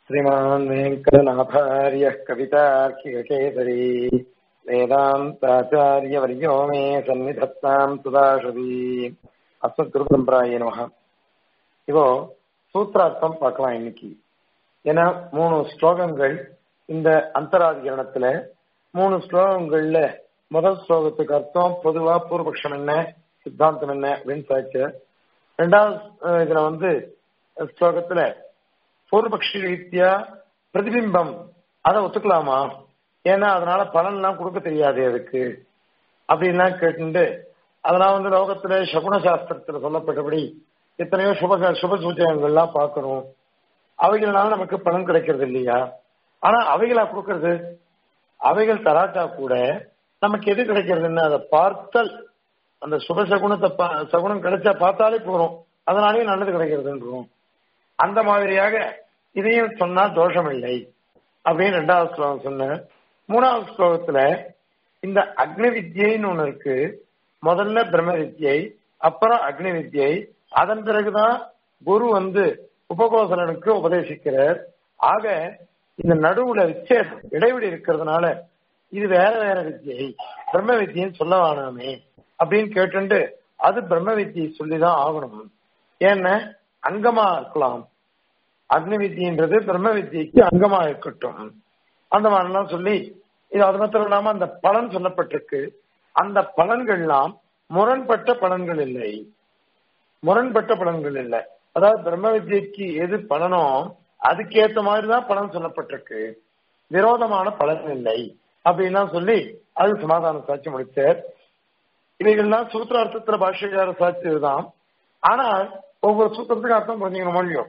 श्रीमान् वेङ्कटनाथार्यः कवितार्किककेसरी वेदान्ताचार्यवर्यो मे सन्निधत्ताम् सुदाशवी அஸ்மத்குருபரம்பராய நமக இப்போ சூத்திரார்த்தம் பார்க்கலாம் இன்னைக்கு ஏன்னா மூணு ஸ்லோகங்கள் இந்த அந்தராதிகரணத்துல மூணு ஸ்லோகங்கள்ல முதல் ஸ்லோகத்துக்கு அர்த்தம் பொதுவா பூர்வபக்ஷம் என்ன சித்தாந்தம் என்ன அப்படின்னு சாச்சு ரெண்டாவது அஹ், இதுல வந்து ஸ்லோகத்துல பூர்வபக்ஷி ரீதியா பிரதிபிம்பம் அதை ஒத்துக்கலாமா ஏன்னா அதனால பலன்லாம் கொடுக்க தெரியாது அதுக்கு அப்படின்லாம் கேட்டுட்டு அதெல்லாம் வந்து லோகத்துல சகுன சாஸ்திரத்துல சொல்லப்பட்டபடி எத்தனையோ சுப சுப சூச்சகங்கள்லாம் பார்க்கணும் அவைகள்னால நமக்கு பலன் கிடைக்கிறது இல்லையா ஆனா அவைகளா கொடுக்கறது அவைகள் தராட்டா கூட நமக்கு எது கிடைக்கிறதுன்னு அதை பார்த்தல் அந்த சுப சகுனத்தை பா- சகுனம் கிடைச்சா பார்த்தாலே போறோம் அதனாலேயே நல்லது கிடைக்கிறதுன்றோம் அந்த மாதிரியாக இதையும் சொன்னா தோஷம் இல்லை அப்படின்னு ரெண்டாவது ஸ்லோகம் சொன்னேன் மூணாவது ஸ்லோகத்துல இந்த அக்னி வித்யைன்னு ஒண்ணு இருக்கு முதல்ல பிரம்ம வித்யை அப்புறம் அக்னி வித்யை அதன் பிறகுதான் குரு வந்து உபகோசலனுக்கு உபதேசிக்கிறார் ஆக இந்த நடுவுல வித்தியாசம் இடைவெளி இருக்கிறதுனால இது வேற வேற வித்யை பிரம்ம வித்யன்னு சொல்ல வேணாமே அப்படின்னு கேட்டுண்டு அது பிரம்ம வித்யை சொல்லிதான் ஆகணும் ஏன்னா அங்கமா இருக்கலாம் அக்னி வித்தியன்றது பிரம்ம வித்தியைக்கு அங்கமா இருக்கட்டும் அந்த மாதிரிலாம் சொல்லி இது அது மாத்திரம் இல்லாம அந்த பலன் சொல்லப்பட்டிருக்கு அந்த பலன்கள்லாம் முரண்பட்ட பலன்கள் இல்லை முரண்பட்ட பலன்கள் இல்லை அதாவது பிரம்ம வித்யைக்கு எது பலனோ அதுக்கேத்த மாதிரி தான் பலன் சொல்லப்பட்டிருக்கு விரோதமான பலன் இல்லை அப்படின்லாம் சொல்லி அது சமாதானம் சாட்சி முடிச்சார் இவைகள்லாம் சூத்திரார்த்தத்துல பாஷ்யக்கார சாட்சியதுதான் ஆனால் ஒவ்வொரு சூத்திரத்துக்கு அர்த்தம் புரிஞ்சுக்கணும் இல்லையோ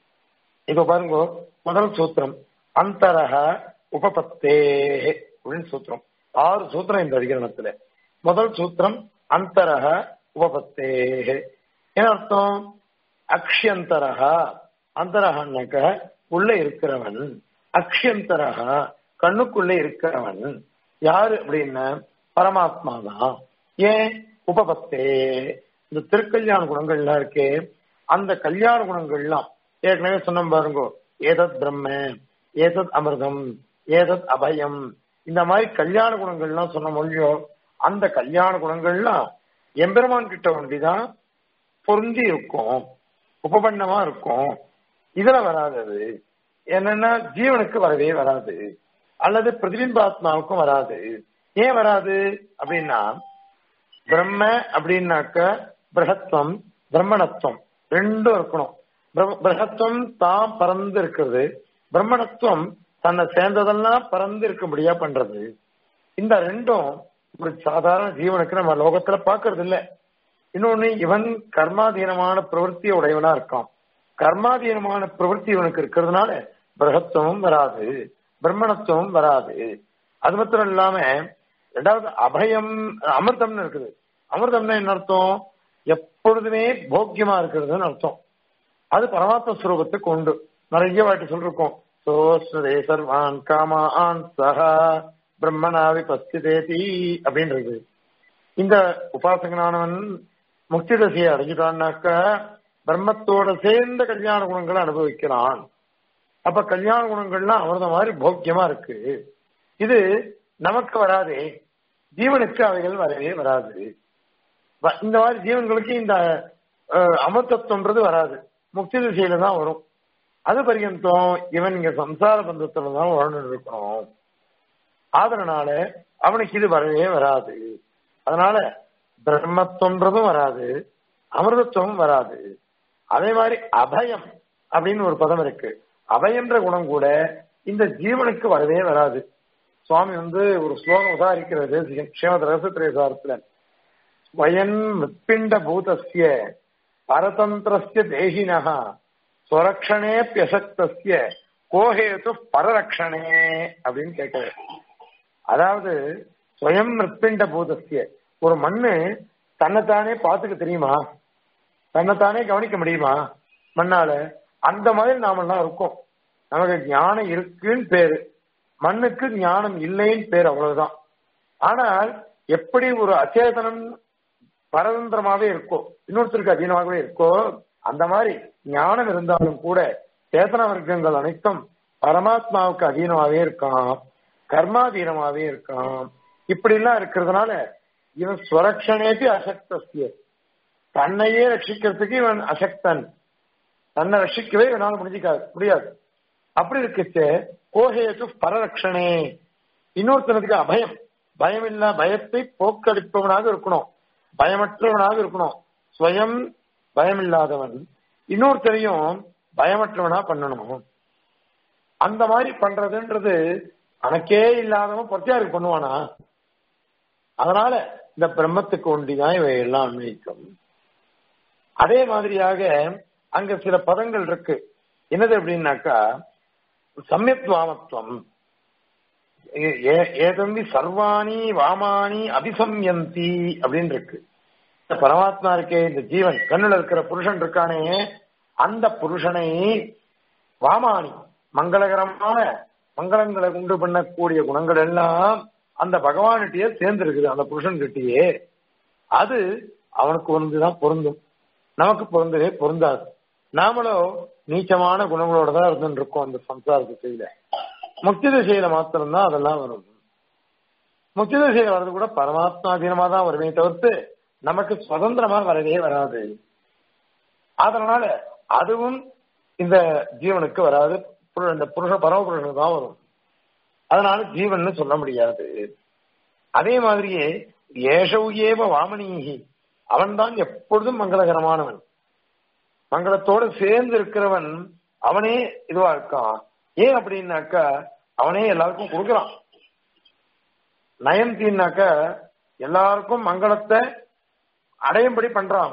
இதோ பாருங்க முதல் சூத்திரம் அந்தரக உபபத்தே அப்படின்னு சூத்திரம் ஆறு சூத்திரம் இந்த அதிகரணத்துல முதல் சூத்திரம் அந்தரக உபபத்தே என்ன அர்த்தம் அக்ஷியந்தரக அந்தரகன்னாக்க உள்ள இருக்கிறவன் அக்ஷியந்தரக கண்ணுக்குள்ள இருக்கிறவன் யாரு அப்படின்னா பரமாத்மா தான் ஏன் உபபத்தே இந்த திருக்கல்யாண குணங்கள்லாம் இருக்கே அந்த கல்யாண குணங்கள்லாம் ஏற்கனவே சொன்னோம் பாருங்க ஏதத் பிரம்ம ஏதத் அமிர்தம் ஏதத் அபயம் இந்த மாதிரி கல்யாண குணங்கள்லாம் சொன்ன மொழியோ அந்த கல்யாண குணங்கள்லாம் எம்பெருமான் கிட்ட ஒண்டிதான் பொருந்தி இருக்கும் உபபண்ணமா இருக்கும் இதுல வராது அது என்னன்னா ஜீவனுக்கு வரவே வராது அல்லது பிரதிபிம்பாத்மாவுக்கும் வராது ஏன் வராது அப்படின்னா பிரம்ம அப்படின்னாக்க பிரகத்துவம் பிரம்மணத்துவம் ரெண்டும் இருக்கணும் பிர- பிரகத்துவம் தான் பறந்து இருக்கிறது பிரம்மணத்துவம் தன்னை சேர்ந்ததெல்லாம் பறந்து இருக்கும்படியா பண்றது இந்த ரெண்டும் ஒரு சாதாரண ஜீவனுக்கு நம்ம லோகத்துல பாக்குறது இல்ல இன்னொன்னு இவன் கர்மாதீனமான பிரவൃத்தி உடையவனா இருக்கான் கர்மாதீனமான பிரவൃத்தி இவனுக்கு இருக்கிறதுனால பிரகத்துவமும் வராது பிரம்மணத்துவம் வராது அது மாத்திரம் இல்லாம ரெண்டாவது அபயம் அமிர்தம்னு இருக்குது அமிர்தம்னா என்ன அர்த்தம் எப்பொழுதுமே போக்கியமா இருக்கிறதுன்னு அர்த்தம் அது பரமாத்ம ஸ்வரூபத்துக்கு உண்டு நிறைய வாட்டி சொல்லிருக்கோம் சோஸ்ரே சர்வான் காமான் சஹா பிரம்மனாவி பஸ்திதேதி அப்படின்றது இந்த உபாசகனானவன் முக்தி தசையை அடைஞ்சிட்டான்னாக்க பிரம்மத்தோட சேர்ந்த கல்யாண குணங்களை அனுபவிக்கிறான் அப்ப கல்யாண குணங்கள்லாம் அவரத மாதிரி போக்கியமா இருக்கு இது நமக்கு வராதே ஜீவனுக்கு அவைகள் வரவே வராது வ- இந்த மாதிரி ஜீவன்களுக்கு இந்த அஹ், அமர்த்தத்துவன்றது வராது முக்தி திசையில தான் வரும் அது பர்யந்தம் இவன் இங்க சம்சார பந்தத்துல தான் வாழ்ந்து இருக்கணும் அதனால அவனுக்கு இது வரவே வராது அதனால பிரம்மத்துவன்றதும் வராது அமிர்தத்துவம் வராது அதே மாதிரி அபயம் அப்படின்னு ஒரு பதம் இருக்கு அபயன்ற குணம் கூட இந்த ஜீவனுக்கு வரவே வராது சுவாமி வந்து ஒரு ஸ்லோகம் உதாரிக்கிறது ஸ்ரீமத் ரசத்திரேசாரத்துல வயன் மிற்பிண்ட பூதஸ்ய பரதந்திரஸ்ய தேகினः ஸ்வரக்ஷணே பியசக்தஸ்ய கோஹேது பரரக்ஷணே அப்படின்னு கேட்கிறார் அதாவது ஸ்வயம் மிற்பிண்ட பூதஸ்ய ஒரு மண்ணு தன்னைத்தானே பார்த்துக்க தெரியுமா தன்னைத்தானே கவனிக்க முடியுமா மண்ணால அந்த மாதிரி நாமெல்லாம் இருக்கோம் நமக்கு ஞானம் இருக்குன்னு பேரு மண்ணுக்கு ஞானம் இல்லைன்னு பேர் அவ்வளவுதான் ஆனால் எப்படி ஒரு அச்சேதனம் பரதந்திரமாவே இருக்கோ இன்னொருத்தருக்கு அதீனமாகவே இருக்கோ அந்த மாதிரி ஞானம் இருந்தாலும் கூட சேதன வர்க்கங்கள் அனைத்தும் பரமாத்மாவுக்கு அதீனமாவே இருக்கான் கர்மாதீனமாவே இருக்கான் இப்படி எல்லாம் இருக்கிறதுனால இவன் ஸ்வரக்ஷனேபி அசக்தஸ்திய தன்னையே ரட்சிக்கிறதுக்கு இவன் அசக்தன் தன்னை ரட்சிக்கவே இவனால முடிஞ்சிக்காது முடியாது அப்படி இருக்குச்சு கோஹேது பரரக்ஷனே இன்னொருத்தனுக்கு அபயம் பயம் இல்ல பயத்தை போக்களிப்பவனாக இருக்கணும் பயமற்றவனாக இருக்கணும் ஸ்வயம் பயம் இல்லாதவன் இன்னொருத்தரையும் பயமற்றவனா பண்ணணும் அந்த மாதிரி பண்றதுன்றது அனக்கே இல்லாதவன் பொத்தியாருக்கு பண்ணுவானா அதனால இந்த பிரம்மத்துக்கு ஒண்டிதான் இவை எல்லாம் அன்வயிக்கும் அதே மாதிரியாக அங்க சில பதங்கள் இருக்கு என்னது அப்படின்னாக்கா சமயத்வாமத்துவம் ஏதம்பி சர்வாணி வாமானி அபிசம்யந்தி அப்படின்னு இருக்கு பரமாத்மா இருக்கே இந்த ஜீவன் கண்ணுல இருக்கிற புருஷன் இருக்கானே அந்த புருஷனை வாமானி மங்களகரமான மங்களங்களை உண்டு பண்ணக்கூடிய குணங்கள் எல்லாம் அந்த பகவான்கிட்டயே சேர்ந்திருக்குது அந்த புருஷன் கிட்டயே அது அவனுக்கு வந்துதான் பொருந்தும் நமக்கு பொருந்தவே பொருந்தாது நாமளும் நீச்சமான குணங்களோட தான் இருந்துட்டு இருக்கோம் அந்த சம்சார திசையில முக்தி திசையில மாத்திரம்தான் அதெல்லாம் வரும் முக்தி திசையில வர்றது கூட பரமாத்மாதீனமா தான் வருமே தவிர்த்து நமக்கு சுதந்திரமா வரவே வராது அதனால அதுவும் இந்த ஜீவனுக்கு வராது இந்த புருஷ பரமபுருஷனுக்கு தான் வரும் அதனால ஜீவன் சொல்ல முடியாது அதே மாதிரியே ஏஷவு ஏவ வாமனீகி அவன்தான் எப்பொழுதும் மங்களகரமானவன் மங்களத்தோடு சேர்ந்து இருக்கிறவன் அவனே இதுவா இருக்கான் ஏன் அப்படின்னாக்கா அவனே எல்லாருக்கும் கொடுக்கறான் நயன்தின்னாக்க எல்லாருக்கும் மங்களத்தை அடையும்படி பண்றான்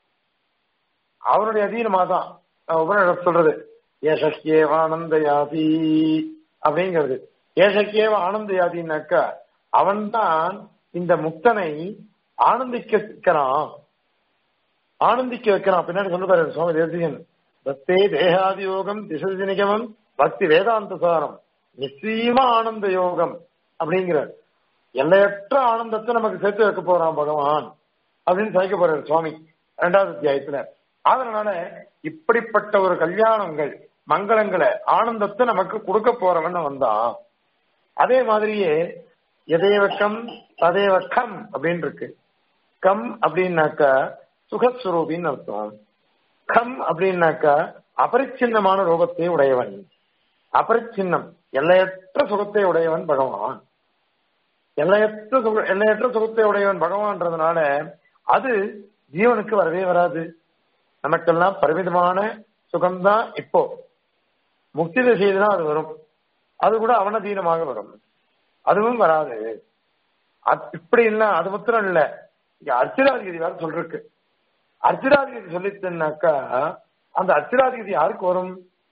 அவனுடைய அதீனமா தான் உபநிஷம் சொல்றது ஏசக்கியேவ ஆனந்தயாதி அப்படிங்கிறது ஏசக்கியேவ ஆனந்தயாதின்னாக்கா அவன்தான் இந்த முக்தனை ஆனந்திக்க வைக்கிறான் ஆனந்திக்க வைக்கிறான் பின்னாடி சொல்லு பாரு சுவாமி தேசிகன் பக்தே தேகாதி யோகம் திசதி நிகமம் பக்தி வேதாந்த சாரம் நிச்சயமா ஆனந்த யோகம் அப்படிங்கிறார் எல்லையற்ற ஆனந்தத்தை நமக்கு சேர்த்து வைக்க போறான் பகவான் அப்படின்னு சமைக்க போறாரு சுவாமி இரண்டாவது அத்தியாயத்துல அதனால இப்படிப்பட்ட ஒரு கல்யாணங்கள் மங்களங்களை ஆனந்தத்தை நமக்கு கொடுக்க போறவன் வந்தான் அதே மாதிரியே எதேவ கம் ததேவ கம் அப்படின்னு இருக்கு கம் அப்படின்னாக்கா சுகஸ்வரூபின்னு அர்த்தம் கம் அப்படின்னாக்கா அபரிச்சின்னமான ரூபத்தை உடையவன் அபரிச்சின்னம் எல்லையற்ற சுகத்தை உடையவன் பகவான் எல்லையற்ற சுக எல்லையற்ற சுகத்தை உடையவன் பகவான்றதுனால அது ஜீவனுக்கு வரவே வராது நமக்கெல்லாம் பரிமிதமான சுகம்தான் இப்போ முக்தி திசையில தான் அது வரும் அது கூட அவனதீனமாக வரும் அதுவும் வராது இப்படி இல்ல அது மாத்திரம் இல்ல இங்க அர்ச்சிராதிகதி வேற சொல்றக்கு அர்ச்சிராதிகதி சொல்லிச்சுன்னாக்கா அந்த அர்ச்சிராதிகதி யாருக்கு வரும்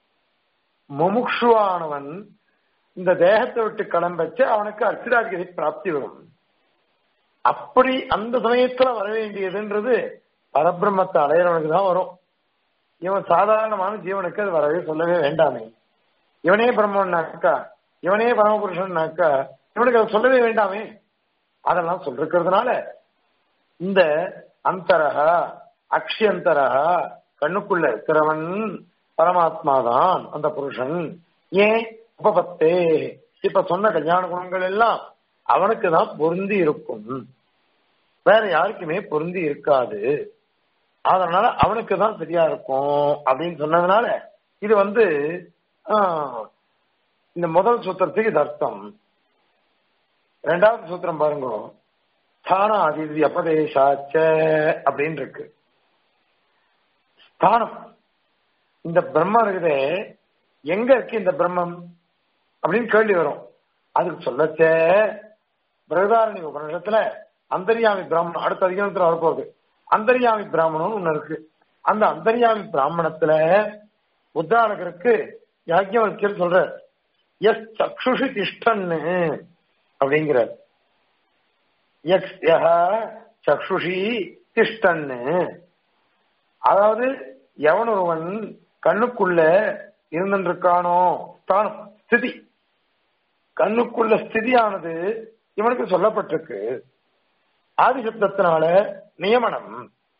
முமுக்ஷுவானவன் இந்த தேகத்தை விட்டு கிளம்பச்சு அவனுக்கு அர்ச்சிராதிகதி பிராப்தி வரும் அப்படி அந்த சமயத்துல வர வேண்டியதுன்றது பரபிரம்மத்தை அடையிறவனுக்கு தான் வரும் இவன் சாதாரணமான ஜீவனுக்கு அது வரவே சொல்லவே வேண்டாமே இவனே பிரம்மன்னாக்கா இவனே பரமபுருஷன்னாக்கா இவனுக்கு அதை சொல்லவே வேண்டாமே அதெல்லாம் சொல்லிருக்கிறதுனால இந்த அந்தரகா அக்ஷியந்தரகா கண்ணுக்குள்ள இருக்கிறவன் பரமாத்மா தான் அந்த புருஷன் ஏன் உபபத்தே இப்ப சொன்ன கல்யாண குணங்கள் எல்லாம் அவனுக்கு தான் பொருந்தி இருக்கும் வேற யாருக்குமே பொருந்தி இருக்காது அதனால அவனுக்கு தான் சரியா இருக்கும் அப்படின்னு சொன்னதுனால இது வந்து இந்த முதல் சூத்திரத்துக்கு இது அர்த்தம் ரெண்டாவது சூத்திரம் பாருங்க ஸ்தான அதிதி அபதேசாச்ச அப்படின்னு இருக்கு ஸ்தானம் இந்த பிரம்மம் இருக்குதே எங்க இருக்கு இந்த பிரம்மம் அப்படின்னு கேள்வி வரும் அதுக்கு சொல்லச்ச பிரகதாரணி உபநிஷத்துல அந்தரியாமி பிராமணம் அடுத்த அதிகாரத்துல வரப்போகுது அந்தரியாமி பிராமணம் ஒண்ணு இருக்கு அந்த அந்தரியாமி பிராமணத்துல உத்தாரகருக்கு யாக்கியவல்யர் சொல்ற எஸ் சக்ஷுஷி திஷ்டன்னு அப்படிங்கிறார் எக்ஸ் சக்ஷுஷி திஷ்டன்னு அதாவது எவன் ஒருவன் கண்ணுக்குள்ள இருந்திருக்கானோ ஸ்தானம் ஸ்திதி கண்ணுக்குள்ள ஸ்திதியானது இவனுக்கு சொல்லப்பட்டிருக்கு ஆதிசப்தத்தினால நியமனம்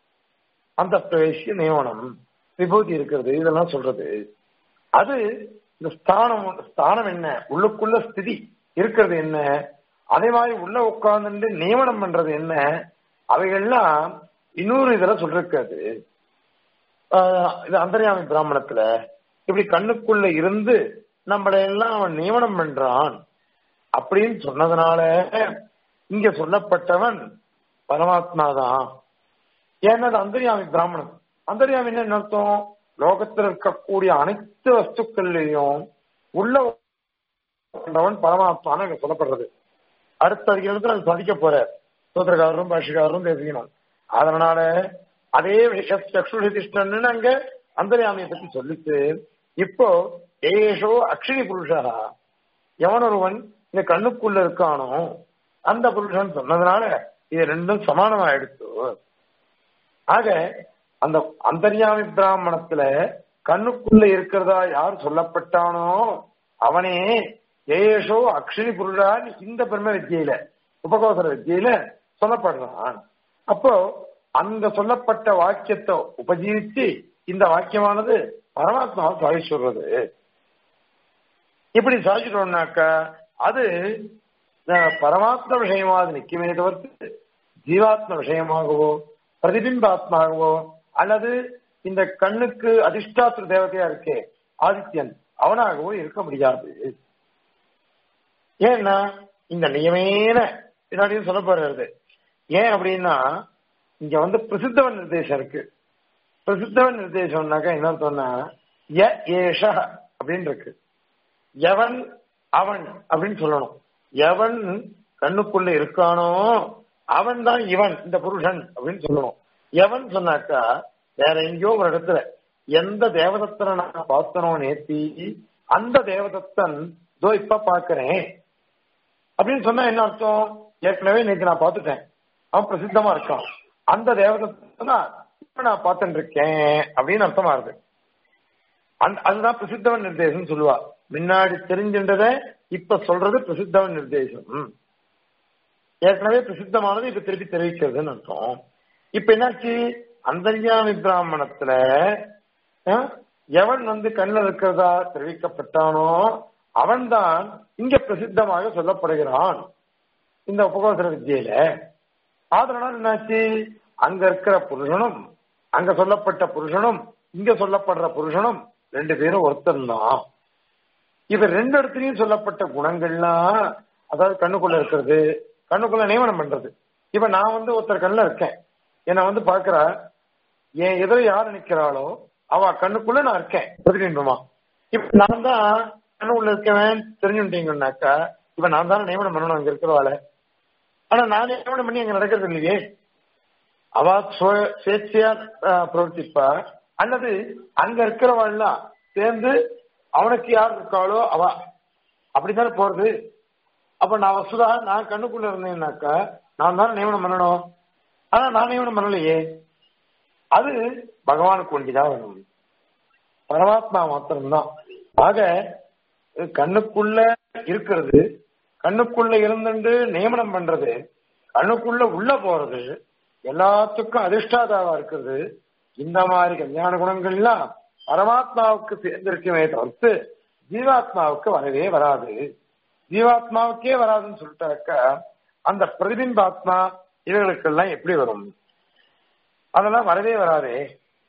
அந்த பிரவேசிய நியமனம் விபூதி இருக்கிறது இதெல்லாம் சொல்றது அது இந்த ஸ்தானம் ஸ்தானம் என்ன உள்ளுக்குள்ள ஸ்திதி இருக்கிறது என்ன அதே மாதிரி உள்ள உட்கார்ந்து நியமனம் பண்றது என்ன அவைகள்லாம் இன்னொரு இதுல சொல்லிருக்காது ஆஹ் இது அந்தர்யாமி பிராமணத்துல இப்படி கண்ணுக்குள்ள இருந்து நம்மளை எல்லாம் அவன் நியமனம் பண்றான் அப்படின்னு சொன்னதுனால இங்க சொல்லப்பட்டவன் பரமாத்மா தான் ஏன்னா அது அந்தர்யாமி பிராமணன் அந்தர்யாமி என்ன அர்த்தம் லோகத்தில் இருக்கக்கூடிய அனைத்து வஸ்துக்கள்லையும் உள்ள கொண்டவன் பரமாத்மான்னு அங்க சொல்லப்படுறது அடுத்த அதிகாரத்தில் அது சாதிக்க போற சூத்திரக்காரரும் பாஷிக்காரரும் பேசிக்கணும் அதனால அதே சக்ஷுஷிஷ்டன் அங்க அந்தர்யாமியை பத்தி சொல்லிட்டு இப்போ ஏஷோ அக்ஷரி புருஷா எவன் ஒருவன் இந்த கண்ணுக்குள்ள இருக்கானோ அந்த புருஷன் சொன்னதுனால இது ரெண்டும் சமானமா எடுத்து ஆக அந்த அந்தர்யாமி பிராமணத்துல கண்ணுக்குள்ள இருக்கிறதா யார் சொல்லப்பட்டானோ அவனே ஏஷோ அக்ஷரி புருஷா இந்த பிரம்ம வித்தியில உபகோசர வித்தியில சொல்லப்படுறான் அப்போ அங்க சொல்லப்பட்ட வாக்கியத்தை உபஜீவித்து இந்த வாக்கியமானது பரமாத்மாவை சாதி சொல்றது இப்படி சாதிச்சிட்டோம்னாக்கா அது அஹ், பரமாத்ம விஷயமா அது நிக்குமே தவிர்த்து ஜீவாத்ம விஷயமாகவோ பிரதிபிம்பாத்மாகவோ அல்லது இந்த கண்ணுக்கு அதிஷ்டாத்திர தேவதையா இருக்கே ஆதித்யன் அவனாகவோ இருக்க முடியாது ஏன்னா இந்த நியமேன பின்னாடியும் சொல்லப்படுறது ஏன் அப்படின்னா இங்க வந்து பிரசித்தவன் நிர்தேசம் இருக்கு பிரசித்தவன் நிர்தேசம்னாக்கா என்ன சொன்னா ய ஏஷ அப்படின்னு இருக்கு எவன் அவன் அப்படின்னு சொல்லணும் எவன் கண்ணுக்குள்ள இருக்கானோ அவன் தான் இவன் இந்த புருஷன் அப்படின்னு சொல்லணும் எவன் சொன்னாக்கா வேற எங்கேயோ ஒரு இடத்துல எந்த தேவதத்தனை நான் பார்த்தனோ நேத்தி அந்த தேவதத்தன் இதோ இப்ப பாக்குறேன் அப்படின்னு சொன்னா என்ன அர்த்தம் ஏற்கனவே நேற்று நான் பார்த்துட்டேன் அவன் பிரசித்தமா இருக்கான் அந்த தேவதத்தனை இப்ப நான் பார்த்துட்டு இருக்கேன் அப்படின்னு அர்த்தமா இருக்கு அந்த அதுதான் பிரசித்தவன் நிர்தேசம் சொல்லுவா முன்னாடி தெரிஞ்சின்றத இப்ப சொல்றது பிரசித்தவன் நிர்தேசம் ம். ஏற்கனவே பிரசித்தமானது இப்ப திருப்பி தெரிவிக்கிறதுன்னு அர்த்தம் இப்ப என்னாச்சு அந்தர்யாமி பிராமணத்துல அஹ், எவன் வந்து கண்ணில் இருக்கிறதா தெரிவிக்கப்பட்டானோ அவன்தான் இங்க பிரசித்தமாக சொல்லப்படுகிறான் இந்த உபகோசர வித்தியில அதனால என்னாச்சு அங்க இருக்கிற புருஷனும் அங்க சொல்லப்பட்ட புருஷனும் இங்க சொல்லப்படுற புருஷனும் ரெண்டு பேரும் ஒருத்தன் தான் இவ ரெண்டு இடத்துலயும் சொல்லப்பட்ட குணங்கள்லாம் அதாவது கண்ணுக்குள்ள இருக்கிறது கண்ணுக்குள்ள நியமனம் பண்றது இப்ப நான் வந்து ஒருத்தர் கண்ணுல இருக்கேன் என்னை வந்து பாக்குறா என் எதிர யார் நிக்கிறாளோ அவ கண்ணுக்குள்ள நான் இருக்கேன் பிரதிபிம்பமா இப்ப நான் தான் கண்ணுக்குள்ள இருக்கவன் தெரிஞ்சுட்டீங்கன்னாக்கா இப்ப நான் தானே நியமனம் பண்ணணும் அங்க இருக்கிறவாள ஆனா நான் நியமனம் பண்ணி அங்க நடக்கிறது இல்லையே அவ சுய- சுயேட்சையா அஹ், பிரவர்த்திப்பா அல்லது அங்க இருக்கிறவாள்லாம் சேர்ந்து அவனுக்கு யார் இருக்காளோ அவ அப்படித்தானே போறது அப்ப நான் வசுதா நான் கண்ணுக்குள்ள இருந்தேன்னாக்கா நான் தானே நியமனம் பண்ணணும் ஆனா நான் நியமனம் பண்ணலையே அது பகவானுக்கு ஒண்டிதான் வேணும் பரமாத்மா மாத்திரம்தான் ஆக கண்ணுக்குள்ள இருக்கிறது கண்ணுக்குள்ள இருந்துட்டு நியமனம் பண்றது கண்ணுக்குள்ள உள்ள போறது எல்லாத்துக்கும் அதிர்ஷ்டாதாவா இருக்கிறது இந்த மாதிரி கல்யாண குணங்கள்லாம் பரமாத்மாவுக்கு சேர்ந்திருக்குமே தவிர்த்து ஜீவாத்மாவுக்கு வரவே வராது ஜீவாத்மாவுக்கே வராதுன்னு சொல்லிட்டாக்கா அந்த பிரதிபிம்பாத்மா இவர்களுக்கெல்லாம் எப்படி வரும் அதெல்லாம் வரவே வராதே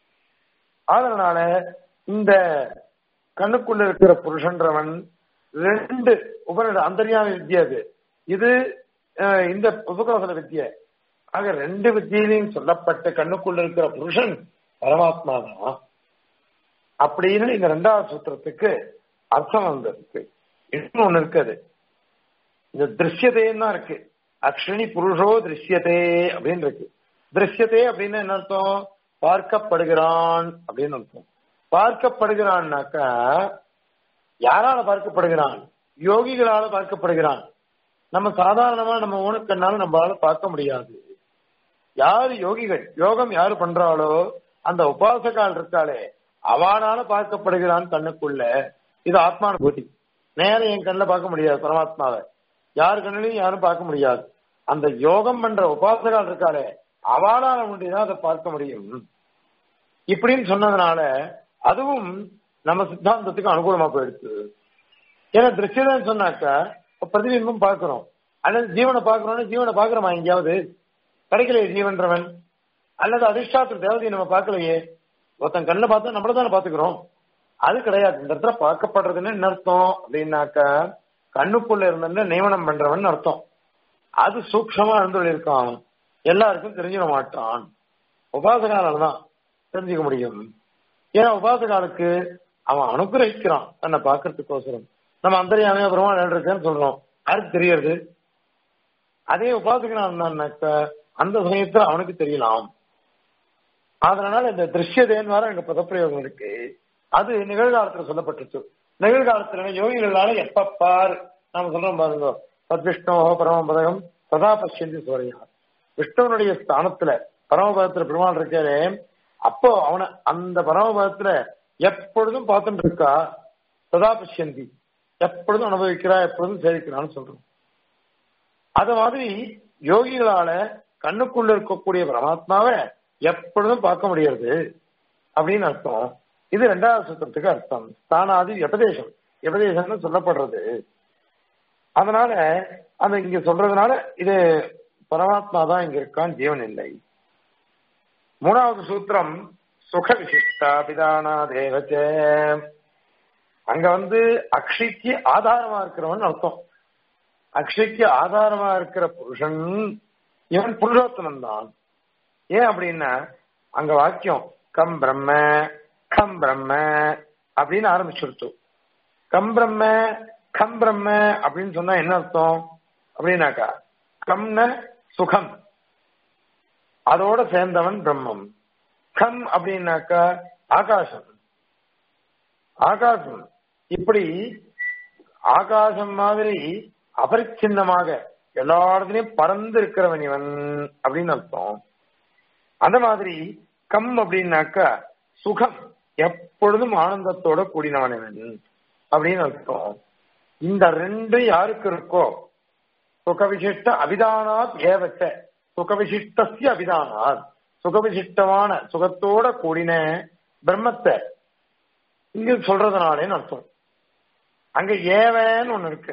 அதனால இந்த கண்ணுக்குள்ள இருக்கிற புருஷன்றவன் ரெண்டு உபநிட அந்தர்யாமி வித்யா அது இது அஹ், இந்த உபகோசல வித்ய ஆக ரெண்டு வித்தியிலையும் சொல்லப்பட்ட கண்ணுக்குள்ள இருக்கிற புருஷன் பரமாத்மா தான் அப்படின்னு இந்த ரெண்டாவது சூத்திரத்துக்கு அர்த்தம் வந்திருக்கு இன்னும் ஒண்ணு இருக்குது இந்த திருஷ்யதேன்னு தான் இருக்கு அக்ஷனி புருஷோ திருஷ்யதே அப்படின்னு இருக்கு திருஷ்யதே அப்படின்னு என்ன அர்த்தம் பார்க்கப்படுகிறான் அப்படின்னு அர்த்தம் பார்க்கப்படுகிறான்னாக்கா யாரால பார்க்கப்படுகிறான் யோகிகளால பார்க்கப்படுகிறான் நம்ம சாதாரணமா நம்ம ஊனக்கண்ணால நம்மளால பார்க்க முடியாது யாரு யோகிகள் யோகம் யாரு பண்றாளோ அந்த உபாசகால் இருக்காளே அவனால பார்க்கப்படுகிறான் கண்ணுக்குள்ள இது ஆத்மானுபூதி நேரம் என் கண்ணில் பார்க்க முடியாது பரமாத்மாவை யார் கண்ணிலையும் யாரும் பார்க்க முடியாது அந்த யோகம் பண்ற உபாசகால் இருக்காளே அவளால முடியுதான் அதை பார்க்க முடியும் இப்படின்னு சொன்னதுனால அதுவும் நம்ம சித்தாந்தத்துக்கு அனுகூலமா போயிடுச்சு ஏன்னா திருஷ்டிதான் சொன்னாக்கா இப்ப பிரதிபிம்பம் பார்க்கிறோம் அல்லது ஜீவனை பார்க்கிறோம்னா ஜீவனை பார்க்கிறோமா எங்கேயாவது கிடைக்கலையே ஜீவன்றவன் அல்லது அதிர்ஷ்டாத்திர தேவதையை நம்ம பார்க்கலையே ஒருத்தன் கண்ணில் பார்த்தா நம்மள தானே பாத்துக்கிறோம் அது கிடையாது இந்த இடத்துல பார்க்கப்படுறதுன்னு என்ன அர்த்தம் அப்படின்னாக்கா கண்ணுக்குள்ள இருந்த நியமனம் பண்றவன் அர்த்தம் அது சூக்ஷமா இருந்து இருக்கான் எல்லாருக்கும் தெரிஞ்சிட மாட்டான் உபாசகால தான் தெரிஞ்சுக்க முடியும் ஏன்னா உபாசகாலுக்கு அவன் அனுகிரகிக்கிறான் தன்னை பார்க்கறதுக்கோசரம் நம்ம அந்தரியாமையா பெருமாள் இருக்கேன்னு சொல்றோம் யாருக்கு தெரியறது அதே உபாசகனா இருந்தான்னாக்க அந்த சமயத்துல அவனுக்கு தெரியலாம் அதனால இந்த திருஷ்யதேன் வர எங்க பதப்பிரயோகம் இருக்கு அது நிகழ்காலத்துல சொல்லப்பட்டுச்சு நிகழ்காலத்துல யோகிகளால எப்ப பார் நாம சொல்றோம் பாருங்க சத்விஷ்ணோ பரமபதகம் சதா பசியந்தி சோரையா விஷ்ணுவனுடைய ஸ்தானத்துல பரமபதத்துல பெருமாள் இருக்காரு அப்போ அவனை அந்த பரமபதத்துல எப்பொழுதும் பார்த்துட்டு இருக்கா சதா பசியந்தி எப்பொழுதும் அனுபவிக்கிறா எப்பொழுதும் சேவிக்கிறான்னு சொல்றோம் அத மாதிரி யோகிகளால கண்ணுக்குள்ள இருக்கக்கூடிய பரமாத்மாவை எப்பொழுதும் பார்க்க முடியாது அப்படின்னு அர்த்தம் இது ரெண்டாவது சூத்திரத்துக்கு அர்த்தம் ஸ்தானாதி எபதேசம் எபதேசம்னு சொல்லப்படுறது அதனால அந்த இங்க சொல்றதுனால இது பரமாத்மா தான் இங்க இருக்கான் ஜீவன் இல்லை மூணாவது சூத்திரம் சுக விசிஷ்டாபிதானா தேவச்ச அங்க வந்து அக்ஷிக்கு ஆதாரமா இருக்கிறவன் அர்த்தம் அக்ஷய்க்கு ஆதாரமா இருக்கிற புருஷன் இவன் புருஷோத்தமன் தான் ஏன் அப்படின்னா அங்க வாக்கியம் கம் பிரம்ம கம் பிரம்ம அப்படின்னு ஆரம்பிச்சுடுத்து கம் பிரம்ம கம் பிரம்ம அப்படின்னு சொன்னா என்ன அர்த்தம் அப்படின்னாக்கா கம்ன சுகம் அதோட சேர்ந்தவன் பிரம்மம் கம் அப்படின்னாக்கா ஆகாசம் ஆகாசம் இப்படி ஆகாசம் மாதிரி அபரிச்சின்னமாக எல்லா இடத்துலயும் பறந்து இருக்கிறவன் இவன் அப்படின்னு அர்த்தம் அந்த மாதிரி கம் அப்படின்னாக்கா சுகம் எப்பொழுதும் ஆனந்தத்தோட கூடினவன் இவன் அப்படின்னு அர்த்தம் இந்த ரெண்டு யாருக்கு இருக்கோ சுகவிசிஷ்ட அபிதானாத் ஏவச்ச சுகவிசிஷ்டசிய அபிதானாத் சுகவிசிஷ்டமான சுகத்தோட கூடின பிரம்மத்தை இங்க சொல்றதுனாலேன்னு அர்த்தம் அங்க ஏவன்னு ஒண்ணு இருக்கு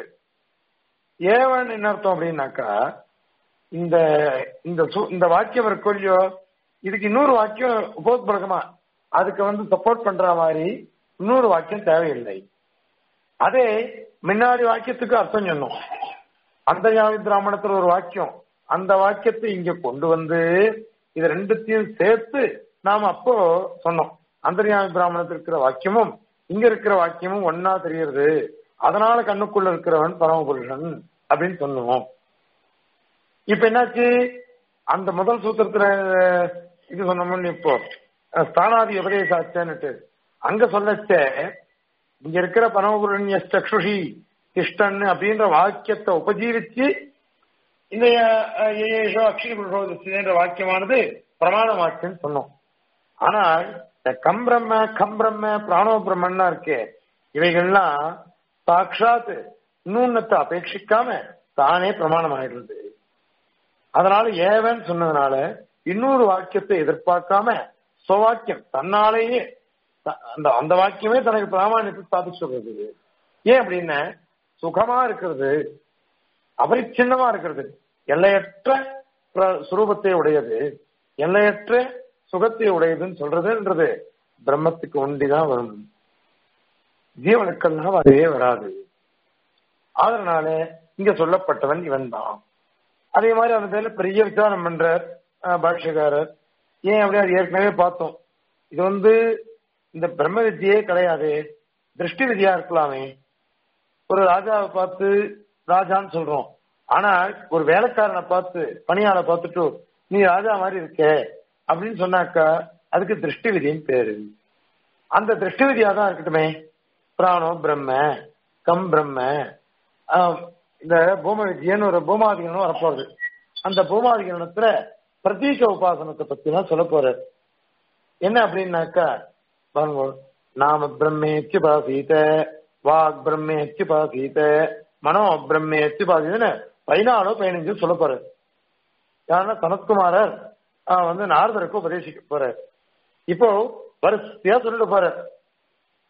ஏவன் என்ன அர்த்தம் அப்படின்னாக்கா இந்த இந்த இந்த வாக்கியம் இருக்கு இல்லையோ இதுக்கு இன்னொரு வாக்கியம் உபோத்பலகமா அதுக்கு வந்து சப்போர்ட் பண்ற மாதிரி இன்னொரு வாக்கியம் தேவையில்லை அதே முன்னாடி வாக்கியத்துக்கு அர்த்தம் சொன்னோம் அந்த யாவி பிராமணத்துல ஒரு வாக்கியம் அந்த வாக்கியத்தை இங்க கொண்டு வந்து இது ரெண்டுத்தையும் சேர்த்து நாம அப்போ சொன்னோம் அந்தர்யாமி பிராமணத்தில் இருக்கிற வாக்கியமும் இங்க இருக்கிற வாக்கியமும் ஒன்னா தெரியறது அதனால கண்ணுக்குள்ள இருக்கிறவன் பரமபுருஷன் அப்படின்னு சொன்னோம் இப்ப என்னாச்சு அந்த முதல் சூத்திரத்துல இது சொன்னோம்னு இப்போ ஸ்தானாதி உபதேசாச்சன்னுட்டு அங்க சொல்லச்ச இங்க இருக்கிற பரமபுரண்ய சக்ஷுஷி திஷ்டன் அப்படின்ற வாக்கியத்தை உபஜீவிச்சு இந்த ஏஷோ அக்ஷய புருஷோதின்ற வாக்கியமானது பிரமாண வாக்கியம் சொன்னோம் ஆனால் இந்த கம் பிரம்ம கம் பிரம்ம பிராணோ பிரம்மன்னா இருக்கே இவைகள்லாம் சாட்சாத் இன்னொன்னத்தை அபேட்சிக்காம தானே பிரமாணம் ஆயிடுறது அதனால ஏவன் சொன்னதுனால இன்னொரு வாக்கியத்தை எதிர்பார்க்காம சுவாக்கியம் தன்னாலேயே அந்த அந்த வாக்கியமே தனக்கு பிராமணியத்தை ஸ்தாபிச்சு சொல்றது ஏன் அப்படின்னா சுகமா இருக்கிறது அபரிச்சின்னமா இருக்கிறது எல்லையற்ற சுரூபத்தை உடையது எல்லையற்ற சுகத்தை உடையதுன்னு சொல்றதுன்றது பிரம்மத்துக்கு ஒண்டிதான் வரும் ஜீவனுக்கெல்லாம் வரவே வராது அதனால இங்க சொல்லப்பட்டவன் இவன் தான் அதே மாதிரி அந்த பேர்ல பெரிய விசாரம் பண்ற பாஷ்யக்காரர் ஏன் அப்படி அது ஏற்கனவே பார்த்தோம் இது வந்து இந்த பிரம்ம வித்தியே கிடையாது திருஷ்டி விதியா இருக்கலாமே ஒரு ராஜாவை பார்த்து ராஜான்னு சொல்றோம் ஆனா ஒரு வேலைக்காரனை பார்த்து பணியாளை பார்த்துட்டு நீ ராஜா மாதிரி இருக்க அப்படின்னு சொன்னாக்கா அதுக்கு திருஷ்டி விதின்னு பேரு அந்த திருஷ்டி விதியா தான் இருக்கட்டுமே பிராணோ பிரம்ம கம் பிரம்ம இந்த பூம வித்தியன்னு ஒரு பூமாதிகரணம் வரப்போகுது அந்த பூமாதிகரணத்துல பிரதீக உபாசனத்தை பத்தி தான் சொல்ல போறாரு என்ன அப்படின்னாக்கா பாருங்க நாம பிரம்மேச்சு பாசீத வாக் பிரம்மேச்சு பாசீத மனோ பிரம்மேச்சு பாசீதன்னு பதினாலோ பதினஞ்சு சொல்ல போறாரு யாருன்னா சனத்குமாரர் வந்து நாரதருக்கு உபதேசிக்க போறாரு இப்போ வரிசையா சொல்லிட்டு போறாரு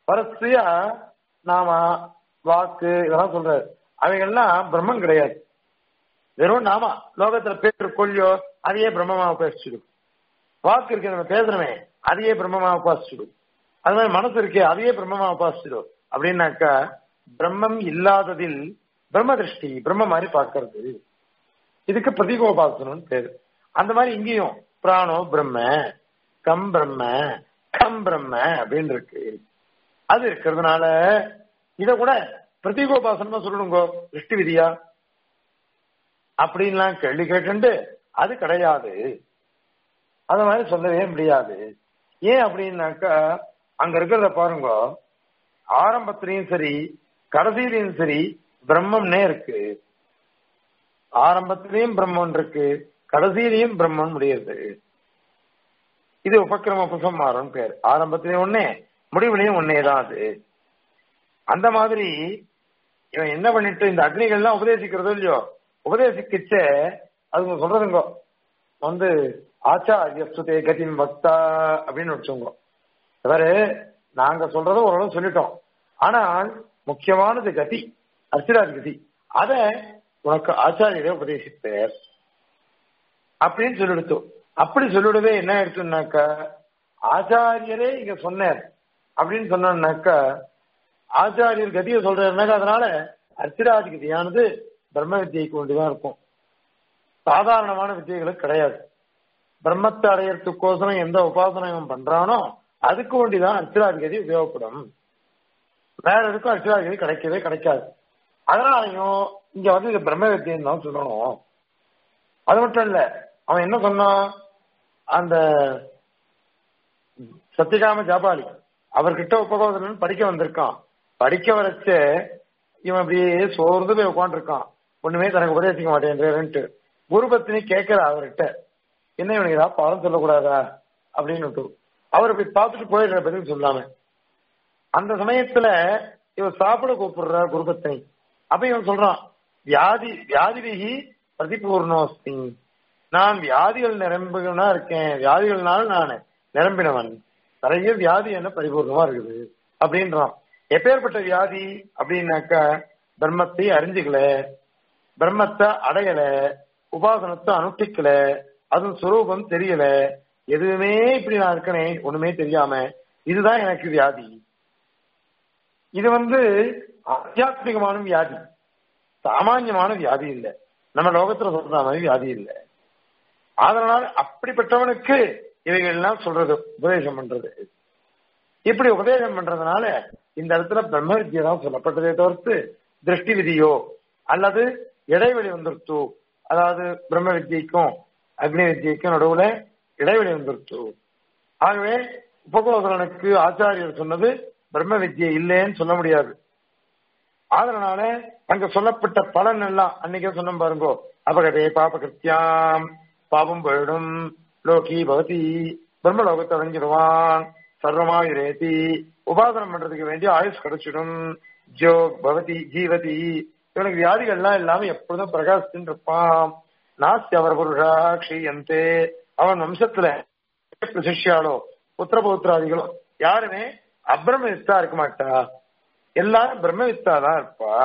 வரிசையா நாம வாக்கு இதெல்லாம் சொல்றாரு அவைகள்லாம் பிரம்மம் கிடையாது வெறும் நாமா லோகத்துல பேர் கொல்லியோ அதையே பிரம்மமா உபாசிச்சிடும் வாக்கு இருக்கு நம்ம பேசுறமே அதையே பிரம்மமா உபாசிச்சிடும் அது மாதிரி மனசு இருக்கே அதையே பிரம்மமா உபாசிச்சிடும் அப்படின்னாக்கா பிரம்மம் இல்லாததில் பிரம்ம திருஷ்டி பிரம்ம மாதிரி பார்க்கறது இதுக்கு பிரதிகோபாசனம்னு பேரு அந்த மாதிரி இங்கேயும் பிராணோ பிரம்ம கம் பிரம்ம கம் பிரம்ம அப்படின்னு இருக்கு அது இருக்கிறதுனால இத கூட பிரதிகோபாசனமா சொல்லணுங்க திருஷ்டி விதியா அப்படின்லாம் கேள்வி கேட்டு அது கிடையாது அத மாதிரி சொல்லவே முடியாது ஏன் அப்படின்னாக்கா அங்க இருக்கிறத பாருங்க ஆரம்பத்திலையும் சரி கடைசியிலையும் சரி பிரம்மம்னே இருக்கு ஆரம்பத்திலையும் பிரம்மன் இருக்கு கடைசியிலையும் பிரம்மன் முடியுது இது உபக்கிரம புசம்மாரம் பேர் ஆரம்பத்திலையும் ஒன்னே முடிவுலையும் ஒன்னே தான் அது அந்த மாதிரி இவன் என்ன பண்ணிட்டு இந்த அக்னிகள்லாம் உபதேசிக்கிறதோ இல்லையோ உபதேசிக்கிச்ச அதுங்க சொல்றதுங்க வந்து ஆச்சாரியஸ்துதே கதிம் பக்தா அப்படின்னு வச்சோங்க இவரு நாங்க சொல்றத ஓரளவு சொல்லிட்டோம் ஆனால் முக்கியமானது கதி அர்ச்சிராஜ் கதி அத உனக்கு ஆச்சாரியரே உபதேசிப்பார் அப்படின்னு சொல்லிடுத்தோம் அப்படி சொல்லிடவே என்ன ஆயிடுச்சுன்னாக்கா ஆச்சாரியரே இங்க சொன்னார் அப்படின்னு சொன்னாக்கா ஆச்சாரியர் கதியை சொல்றாருனாக்கா அதனால அர்ச்சிராஜ் கதியானது பிரம்ம வித்தியைக்கு வேண்டிதான் இருக்கும் சாதாரணமான வித்தியைகளுக்கு கிடையாது பிரம்மத்தை அடையறதுக்கோசரம் எந்த உபாசனம் பண்றானோ அதுக்கு வேண்டிதான் அர்ச்சிராதிகதி உபயோகப்படும் வேற எதுக்கும் அர்ச்சிராதிகதி கிடைக்கவே கிடைக்காது அதனாலையும் இங்க வந்து இது பிரம்ம வித்தியம் தான் சொல்லணும் அது மட்டும் இல்ல அவன் என்ன சொன்னான் அந்த சத்தியகாம ஜாபாலி அவர்கிட்ட உபகோதரன் படிக்க வந்திருக்கான் படிக்க வரைச்ச இவன் அப்படியே சோர்ந்து போய் உட்காந்துருக்கான் ஒண்ணுமே தனக்கு உபதேசிக்க மாட்டேன்றேன்ட்டு குருபத்தினி கேட்கிற அவர்கிட்ட என்ன இவனுக்கு ஏதாவது பாடம் சொல்லக்கூடாதா அப்படின்னு அவர் போய் பார்த்துட்டு போயிடுற பதில் சொல்லாம அந்த சமயத்துல இவன் சாப்பிட கூப்பிடுற குருபத்தினி அப்ப இவன் சொல்றான் வியாதி வியாதிவிகி பிரதிபூர்ணோஸ்தி நான் வியாதிகள் நிரம்பினா இருக்கேன் வியாதிகள்னால நான் நிரம்பினவன் நிறைய வியாதி என்ன பரிபூர்ணமா இருக்குது அப்படின்றான் எப்பேற்பட்ட வியாதி அப்படின்னாக்கா பிரம்மத்தை அறிஞ்சுக்கல பிரம்மத்தை அடையல உபாசனத்தை அனுஷ்டிக்கல அதுவும் சுரூபம் தெரியல எதுவுமே இப்படி நான் இருக்கனே ஒண்ணுமே தெரியாம இதுதான் எனக்கு வியாதி இது வந்து ஆத்தியாத்மிகமான வியாதி சாமான்யமான வியாதி இல்லை நம்ம லோகத்துல சொல்ற மாதிரி வியாதி இல்லை அதனால அப்படிப்பட்டவனுக்கு இவைகள் எல்லாம் சொல்றது உபதேசம் பண்றது இப்படி உபதேசம் பண்றதுனால இந்த இடத்துல பிரம்ம வித்யா தான் சொல்லப்பட்டதே தவிர்த்து திருஷ்டி விதியோ அல்லது இடைவெளி வந்துருத்து அதாவது பிரம்ம வித்யைக்கும் அக்னி வித்யைக்கும் நடுவுல இடைவெளி வந்துருத்து ஆகவே உபகோதரனுக்கு ஆச்சாரியர் சொன்னது பிரம்ம வித்யை இல்லைன்னு சொல்ல முடியாது அதனால அங்க சொல்லப்பட்ட பலன் எல்லாம் அன்னைக்கே சொன்ன பாருங்கோ அபகதே பாபகிருத்தியாம் பாபம் போயிடும் லோகி பவதி பிரம்மலோகத்தை அடைஞ்சிடுவான் சர்வமாயுரேதி உபாசனம் பண்றதுக்கு வேண்டிய ஆயுஷ் கிடைச்சிடும் ஜோ பவதி ஜீவதி இவனுக்கு வியாதிகள்லாம் இல்லாம எப்பொழுதும் பிரகாசிச்சுட்டு இருப்பான் நாஸ்தி அவர் புருஷா க்ஷீயந்தே அவன் வம்சத்துல சிஷ்யாலோ புத்திர பௌத்திராதிகளோ யாருமே அப்ரமவித்தா இருக்க மாட்டா எல்லாரும் பிரம்மவித்தா தான் இருப்பா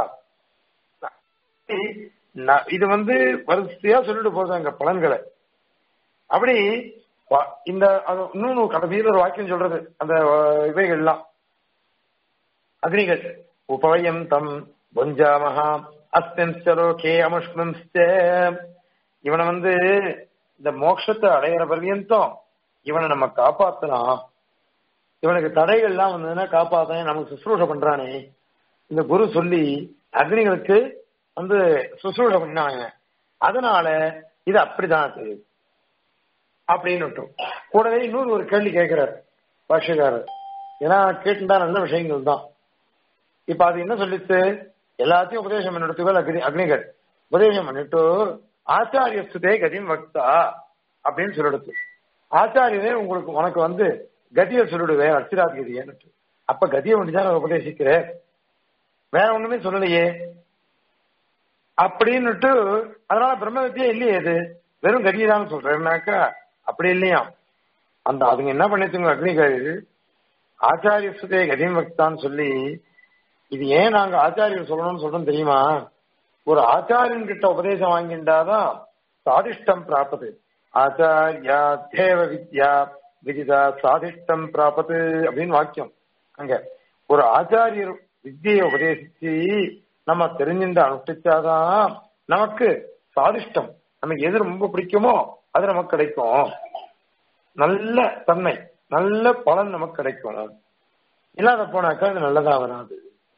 இது வந்து வரிசையா சொல்லிட்டு போகுது அங்க பலன்களை அப்படி இந்த இன்னொன்னு கடைசியில் ஒரு வாக்கியம் சொல்றது அந்த இவைகள்லாம் அக்னிகள் உபவயம் தம் பொஞ்சாமஹா அஸ்தலோகே அமுஷ்மம்ஸ்த இவனை வந்து இந்த மோட்சத்தை அடையிற பர்யந்தம் இவனை நம்ம காப்பாத்தலாம் இவனுக்கு தடைகள்லாம் வந்ததுன்னா காப்பாத்த நமக்கு சுசுரூஷ பண்றானே இந்த குரு சொல்லி அக்னிகளுக்கு வந்து சுசுரூஷ பண்ணாங்க அதனால இது அப்படிதான் அது அப்படின்னு கூடவே இன்னொரு ஒரு கேள்வி கேட்கிறார் பாஷகாரர் ஏன்னா கேட்டுட்டா நல்ல விஷயங்கள் தான் இப்ப அது என்ன சொல்லிச்சு எல்லாத்தையும் உபதேசம் பண்ணிட்டுகள் அக்னி அக்னிகள் உபதேசம் பண்ணிட்டு ஆச்சாரிய ஸ்துதே கதிம் வக்தா அப்படின்னு சொல்லிடுச்சு ஆச்சாரியனே உங்களுக்கு உனக்கு வந்து கதியை சொல்லிடுவேன் அர்ச்சிராத் கதியன்னு அப்ப கதியை ஒன்றுதான் உபதேசிக்கிறேன் வேற ஒண்ணுமே சொல்லலையே அப்படின்னுட்டு அதனால பிரம்ம வித்தியா இல்லையே இது வெறும் கதியை தான் சொல்றேன்னாக்கா அப்படி இல்லையா அந்த அதுங்க என்ன பண்ணிச்சுங்க அக்னிகள் ஆச்சாரிய சுதே கதிம் வக்தான்னு சொல்லி இது ஏன் நாங்க ஆச்சாரியர் சொல்லணும்னு சொல்றோம் தெரியுமா ஒரு ஆச்சாரியன் கிட்ட உபதேசம் வாங்கிண்டாதான் சாதிஷ்டம் பிராப்பது ஆச்சாரியா தேவ வித்யா விதிதா சாதிஷ்டம் பிராப்பது அப்படின்னு வாக்கியம் அங்க ஒரு ஆச்சாரியர் வித்தியை உபதேசிச்சு நம்ம தெரிஞ்சுட்டு அனுஷ்டிச்சாதான் நமக்கு சாதிஷ்டம் நமக்கு எது ரொம்ப பிடிக்குமோ அது நமக்கு கிடைக்கும் நல்ல தன்மை நல்ல பலன் நமக்கு கிடைக்கும் இல்லாத போனாக்கா அது நல்லதா வராது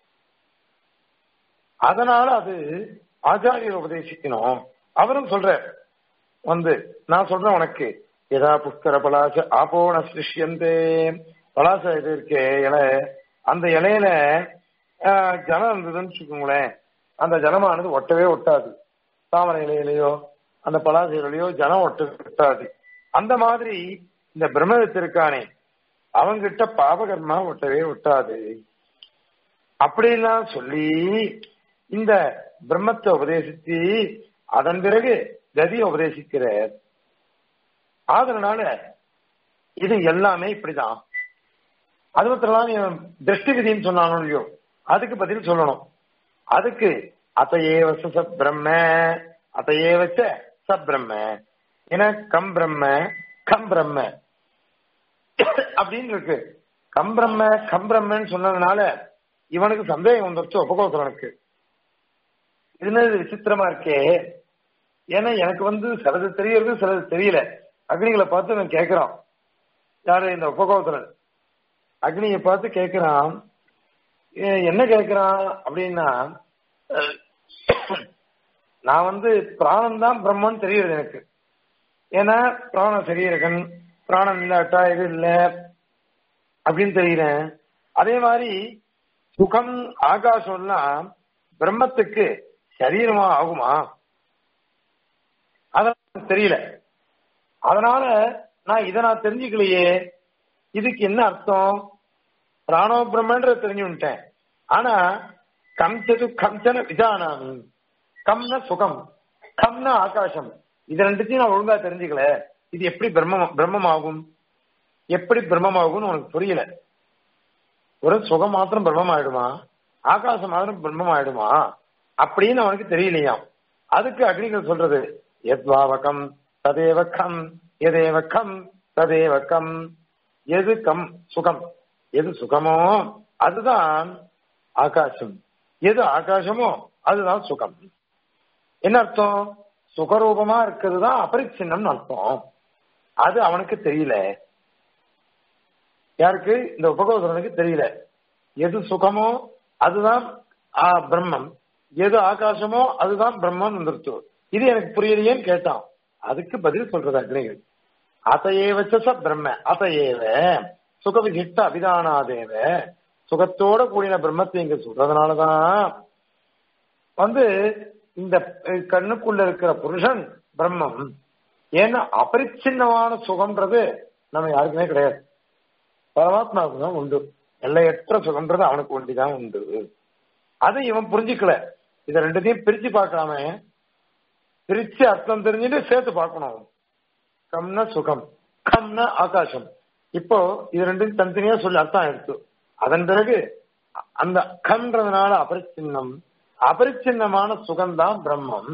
அதனால அது ஆச்சாரியர் உபதேசிக்கணும் அவரும் சொல்ற வந்து நான் சொல்றேன் உனக்கு எதா புஷ்கர பலாச ஆபோன சிருஷ்யந்தே பலாச இது இருக்கே இலை அந்த இலையில ஆஹ், ஜலம் இருந்ததுன்னு வச்சுக்கோங்களேன் அந்த ஜலமானது ஒட்டவே ஒட்டாது தாமரை இலையிலையோ அந்த பலாச இலையிலையோ ஜலம் ஒட்ட ஒட்டாது அந்த மாதிரி இந்த பிரம்மவித்து இருக்கானே அவங்கிட்ட பாபகர்மா ஒட்டவே ஒட்டாது அப்படிலாம் சொல்லி இந்த பிரம்மத்தை உபதேசித்து அதன் பிறகு கதியை உபதேசிக்கிறார் அதனால இது எல்லாமே இப்படிதான் அது மாத்திரம் இவன் திருஷ்டி விதின்னு சொன்னானோ இல்லையோ அதுக்கு பதில் சொல்லணும் அதுக்கு அத்தையேவ ச பிரம்ம அத்தையேவச்ச ச பிரம்ம என கம் பிரம்ம கம் பிரம்ம அப்படின்னு இருக்கு கம் பிரம்ம கம் பிரம்மன்னு சொன்னதுனால இவனுக்கு சந்தேகம் வந்துருச்சு உபகோசரனுக்கு இது என்ன இது விசித்திரமா இருக்கே ஏன்னா எனக்கு வந்து சிலது தெரியறது சிலது தெரியல அக்னிகளை பார்த்து நான் கேட்கிறான் யாரு இந்த உபகோத்திரன் அக்னியை பார்த்து கேட்கிறான் ஏ- என்ன கேட்கிறான் அப்படின்னா நான் வந்து பிராணம் தான் பிரம்மன் தெரியுது எனக்கு ஏன்னா பிராண சரீரகன் பிராணம் இல்லாட்டா இது இல்ல அப்படின்னு தெரியுறேன் அதே மாதிரி சுகம் ஆகாசம்லாம் பிரம்மத்துக்கு சரீரமா ஆகுமா அதெல்லாம் தெரியல அதனால நான் இதை நான் தெரிஞ்சுக்கலையே இதுக்கு என்ன அர்த்தம் பிராணோ பிரம்மன்ற தெரிஞ்சுட்டேன் ஆனா கம்சது கம்சன விஜானாமி கம்ன சுகம் கம்ன ஆகாசம் இது ரெண்டுத்தையும் நான் ஒழுங்கா தெரிஞ்சுக்கல இது எப்படி பிரம்மம் பிரம்மமாகும் எப்படி பிரம்மமாகும்னு உனக்கு புரியல ஒரு சுகம் மாத்திரம் பிரம்மம் ஆயிடுமா ஆகாசம் மாத்திரம் பிரம்மம் ஆயிடுமா அப்படின்னு அவனுக்கு தெரியலையாம் அதுக்கு அக்னிகள் சொல்றது எத்வாவகம் ததேவ கம் எதேவ கம் ததேவ கம் எது கம் சுகம் எது சுகமோ அதுதான் ஆகாசம் எது ஆகாசமோ அதுதான் சுகம் என்ன அர்த்தம் சுகரூபமா இருக்கிறது தான் அபரிச்சின்னம்னு அர்த்தம் அது அவனுக்கு தெரியல யாருக்கு இந்த உபகோதரனுக்கு தெரியல எது சுகமோ அதுதான் ஆ, பிரம்மம் எது ஆகாசமோ அதுதான் பிரம்மம் வந்துருச்சு இது எனக்கு புரியலையேன்னு கேட்டான் அதுக்கு பதில் சொல்றது அக்னிகள் அதையேவச்ச ச பிரம்ம அதையேவ சுகவிசிஷ்ட அபிதானாதேவ சுகத்தோட கூடின பிரம்மத்தை இங்க சொல்றதுனாலதான் வந்து இந்த அஹ், கண்ணுக்குள்ள இருக்கிற புருஷன் பிரம்மம் ஏன்னா அபரிச்சின்னமான சுகம்ன்றது நம்ம யாருக்குமே கிடையாது பரமாத்மாவுக்கு தான் உண்டு எல்லையற்ற சுகம்ன்றது அவனுக்கு ஒண்டிதான் உண்டு அதை இவன் புரிஞ்சுக்கல இத ரெண்டுத்தையும் பிரிச்சு பார்க்காம பிரிச்சு அர்த்தம் தெரிஞ்சுட்டு சேர்த்து பார்க்கணும் கம்ன சுகம் கம்ன ஆகாசம் இப்போ இது ரெண்டும் தனித்தனியா சொல்லி அர்த்தம் எடுத்து அதன் பிறகு அந்த கன்றதுனால அபரிச்சின்னம் அபரிச்சின்னமான சுகம்தான் பிரம்மம்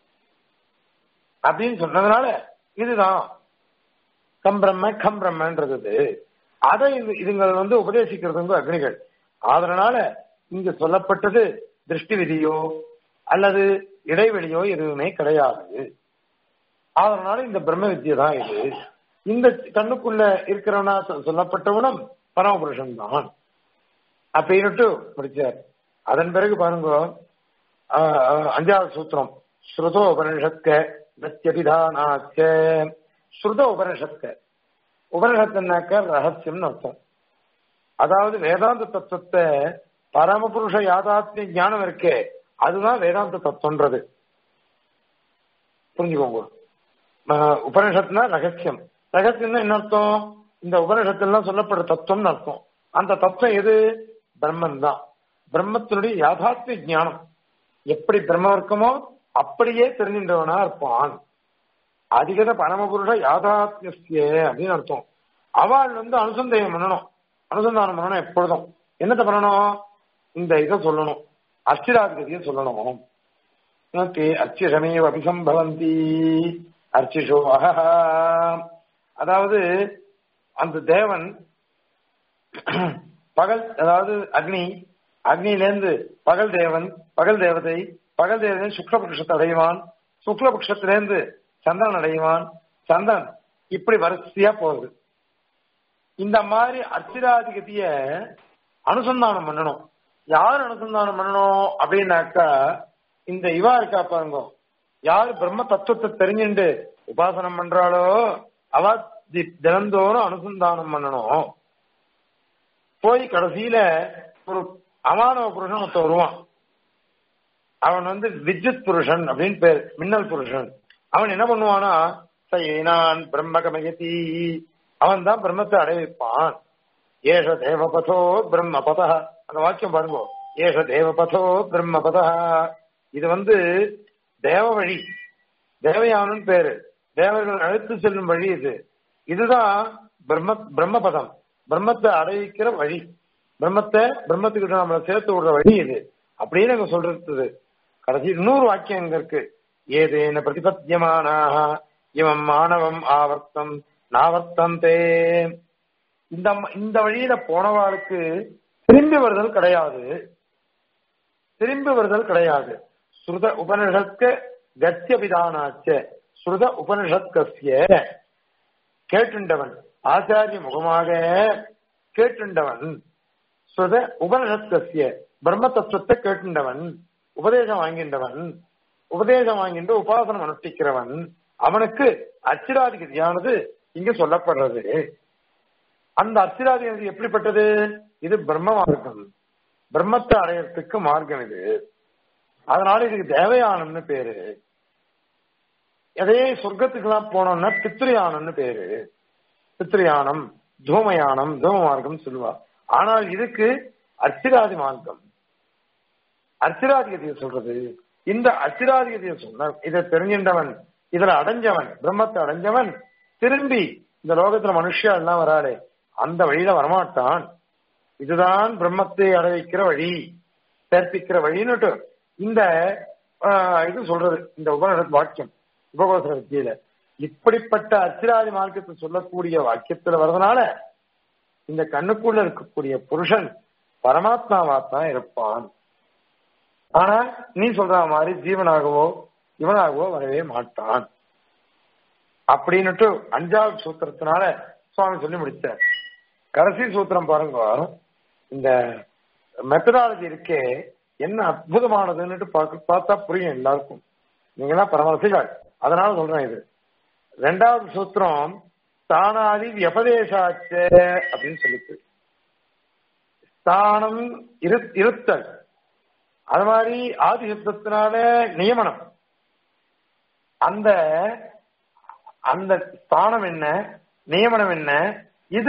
அப்படின்னு சொன்னதுனால இதுதான் கம் பிரம்ம கம் பிரம்மன்றது இது. அதை இது- இதுங்கள் வந்து உபதேசிக்கிறது வந்து அக்னிகள் அதனால இங்க சொல்லப்பட்டது திருஷ்டி விதியோ அல்லது இடைவெளியோ எதுவுமே கிடையாது அதனால இந்த பிரம்ம வித்யை தான் இது இந்த கண்ணுக்குள்ள இருக்கிறவனா சொ- சொல்லப்பட்டவனும் பரமபுருஷன் தான் அப்படின்னுட்டு முடிச்சார் அதன் பிறகு பாருங்க ஆஹ், ஆஹ், அஞ்சாவது சூத்திரம் ஸ்ருதோ உபனிஷத்க நத்தியபிதானாச்ச ஸ்ருத உபனிஷத்க உபனிஷத்துனாக்க ரகசியம்னு அர்த்தம் அதாவது வேதாந்த தத்துவத்தை பரமபுருஷ யாதாத்மிய ஞானம் இருக்கே அதுதான் வேதாந்த தத்துவன்றது புரிஞ்சுக்கோங்க ஆஹ் உபனிஷத்துனா ரகசியம் ரகசியம்னா என்ன அர்த்தம் இந்த உபனிஷத்துலாம் சொல்லப்படுற தத்துவம்னு அர்த்தம் அந்த தத்துவம் எது பிரம்மன் தான் பிரம்மத்தினுடைய யாதாத்மிய ஞானம் எப்படி பிரம்மம் இருக்குமோ அப்படியே தெரிஞ்சின்றவனா இருப்பான் அதிகத பரமபுருஷ யாதாத்மிய அப்படின்னு அர்த்தம் அவள் வந்து அனுசந்தேகம் பண்ணணும் அனுசந்தானம் பண்ணணும் எப்பொழுதும் என்னத்தை பண்ணணும் இந்த இதை சொல்லணும் அர்ச்சிராதிகதியை சொல்லணும் உனக்கு அர்ச்சிஷமேவ அபிசம்பவந்தி அர்ச்சிஷோ அஹஹா அதாவது அந்த தேவன் பகல் அதாவது அக்னி அக்னியிலேருந்து பகல் தேவன் பகல் தேவதை பகல் தேவதை சுக்லபக்ஷத்தை அடைவான் சுக்லபக்ஷத்திலேருந்து சந்திரன் அடைவான் சந்திரன் இப்படி வரிசையா போகுது இந்த மாதிரி அர்ச்சிராதிகதிய அனுசந்தானம் பண்ணணும் யார் அனுசந்தானம் பண்ணணும் அப்படின்னாக்கா இந்த இவா இருக்கா பாருங்க யார் பிரம்ம தத்துவத்தை தெரிஞ்சுண்டு உபாசனம் பண்றாளோ அவ தி- தினந்தோறும் அனுசந்தானம் பண்ணணும் போய் கடைசியில ஒரு அமானவ புருஷன் ஒருத்தன் வருவான் அவன் வந்து வித்யுத் புருஷன் அப்படின்னு பேர் மின்னல் புருஷன் அவன் என்ன பண்ணுவானா சயேனான் பிரம்ம கமயதி அவன் தான் பிரம்மத்தை அடைவிப்பான் ஏஷ தேவபதோ பிரம்மபத அந்த வாக்கியம் பாருங்க ஏஷ தேவபதோ பிரம்மபத இது வந்து தேவ வழி தேவயானன் பேரு தேவர்கள் அழைத்து செல்லும் வழி இது இதுதான் பிரம்ம பிரம்மபதம் பிரம்மத்தை அடைவிக்கிற வழி பிரம்மத்தை பிரம்மத்துக்கிட்ட நம்மளை சேர்த்து விடுற வழி இது அப்படின்னு அங்க சொல்றது கடைசி இன்னொரு வாக்கியம் அங்க இருக்கு ஏதேன பிரதிபத்தியமானாக இவன் மாணவம் ஆவர்த்தம் நாவர்த்தந்தே இந்த இந்த வழியில போனவாளுக்கு திரும்பி வருதல் கிடையாது திரும்பி வருதல் கிடையாது ஸ்ருத உபனிஷத்க கத்தியபிதானாச்ச ஸ்ருத உபனிஷத்கசிய கேட்டுண்டவன் ஆச்சாரிய முகமாக கேட்டுண்டவன் ஸ்ருத உபனிஷத்கசிய பிரம்ம தத்துவத்தை கேட்டுண்டவன் உபதேசம் வாங்கின்றவன் உபதேசம் வாங்கின்ற உபாசனம் அனுஷ்டிக்கிறவன் அவனுக்கு அச்சிராதிகதியானது இங்க சொல்லப்படுறது அந்த அச்சிராதிகதி எப்படிப்பட்டது இது பிரம்ம மார்க்கம் பிரம்மத்தை அடையறதுக்கு மார்க்கம் இது அதனால இதுக்கு தேவயானம்னு பேரு அதே சொர்க்கத்துக்கெல்லாம் போனோம்னா பித்ரியானம்னு பேரு பித்ரியானம் தூமயானம் தூம மார்க்கம் சொல்லுவா ஆனால் இதுக்கு அர்ச்சிராதி மார்க்கம் அர்ச்சிராதிகதியை சொல்றது இந்த அர்ச்சிராதிகதியை சொன்ன இதை தெரிஞ்சின்றவன் இதுல அடைஞ்சவன் பிரம்மத்தை அடைஞ்சவன் திரும்பி இந்த லோகத்துல மனுஷா எல்லாம் வராளே அந்த வழியில வரமாட்டான் இதுதான் பிரம்மத்தை அடைவிக்கிற வழி சேர்ப்பிக்கிற வழின்னுட்டு இந்த ஆஹ், இது சொல்றது இந்த உபநிட வாக்கியம் உபகோசர வித்தியில இப்படிப்பட்ட அச்சிராதி மார்க்கத்தை சொல்லக்கூடிய வாக்கியத்துல வர்றதுனால இந்த கண்ணுக்குள்ள இருக்கக்கூடிய புருஷன் பரமாத்மாவா தான் இருப்பான் ஆனா நீ சொல்ற மாதிரி ஜீவனாகவோ இவனாகவோ வரவே மாட்டான் அப்படின்னுட்டு அஞ்சாவது சூத்திரத்தினால சுவாமி சொல்லி முடிச்சார் கடைசி சூத்திரம் பாருங்க இந்த மெத்தடாலஜி இருக்கே என்ன அற்புதமானதுன்னுட்டு பார்க்க- பார்த்தா புரியும் எல்லாருக்கும் நீங்களாம் பரமரசிகள் அதனால சொல்றேன் இது ரெண்டாவது சூத்திரம் ஸ்தானாதி வியபதேசாச்ச அப்படின்னு சொல்லிட்டு ஸ்தானம் இரு- இருத்தல் அது மாதிரி ஆதி சப்தத்தினால நியமனம் அந்த அந்த ஸ்தானம் என்ன நியமனம் என்ன இது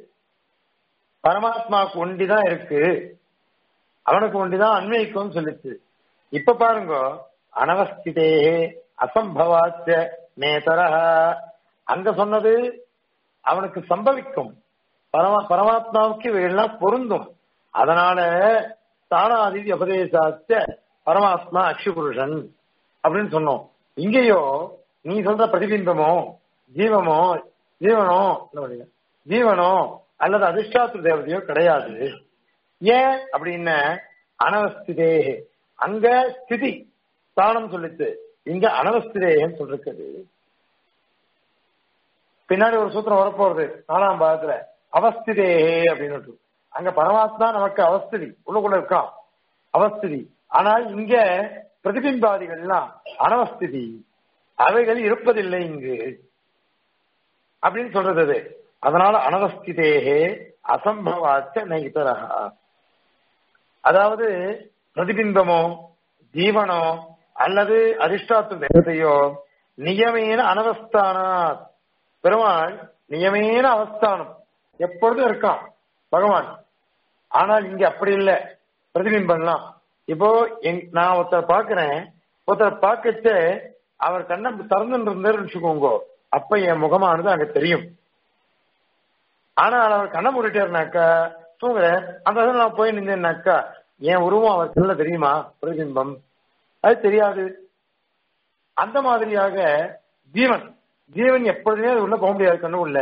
பரமாத்மாவுக்கு ஒண்டிதான் இருக்கு அவனுக்கு ஒண்டிதான் அன்வயிக்கும் சொல்லிச்சு இப்ப பாருங்க அனவஸ்திதே அசம்பவாச்ச நேதரஹ அங்க சொன்னது அவனுக்கு சம்பவிக்கும் பரமா பரமாத்மாவுக்கு இவையெல்லாம் பொருந்தும் அதனால தானாதி உபதேசாச்ச பரமாத்மா அக்ஷுபுருஷன் அப்படின்னு சொன்னோம் இங்கேயோ நீ சொல்ற பிரதிபிம்பமோ ஜீவமோ ஜீவனோ என்ன பண்ணுங்க? ஜீவனோ அல்லது அதிர்ஷ்டாத்து தேவதையோ கிடையாது ஏன் அப்படின்னு அனவஸ்திதே அங்க ஸ்திதி ஸ்தானம் சொல்லிச்சு இங்க அனவஸ்திதேன்னு சொல்லிருக்குது பின்னாடி ஒரு சூத்திரம் வரப்போறது நாலாம் பாகத்துல அவஸ்திதே அப்படின்னு அங்க பரமாத்மா நமக்கு அவஸ்திதி உள்ளுக்குள்ள இருக்கான் அவஸ்திதி ஆனால் இங்க பிரதிபிம்பாதிகள்லாம் அனவஸ்திதி அவைகள் இருப்பதில்லை இங்கு அப்படின்னு சொல்றது அது அதனால அனவஸ்திதேகே அசம்பவாச்ச நைதரகா அதாவது பிரதிபிம்பமோ ஜீவனோ அல்லது அதிர்ஷ்டாத்து தேவதையோ நியமேன அனவஸ்தானா பெருமாள் நியமேன அவஸ்தானம் எப்பொழுதும் இருக்கான் பகவான் ஆனால் இங்க அப்படி இல்ல பிரதிபிம்பம்லாம் இப்போ எங்- நான் ஒருத்தர் பாக்குறேன் ஒருத்தர் பார்க்கச்ச அவர் கண்ணை திறந்துட்டு இருந்தாருன்னு வச்சுக்கோங்க அப்ப என் முகமானது அங்க தெரியும் ஆனால் அவர் கண்ணை மூடிட்டாருனாக்கா தூங்குற அந்த இடத்துல நான் போய் நின்றேன்னாக்கா என் உருவம் அவர் கண்ணுல தெரியுமா பிரதிபிம்பம் அது தெரியாது அந்த மாதிரியாக ஜீவன் ஜீவன் எப்பொழுதுமே அது உள்ள போக முடியாது கண்ணு உள்ள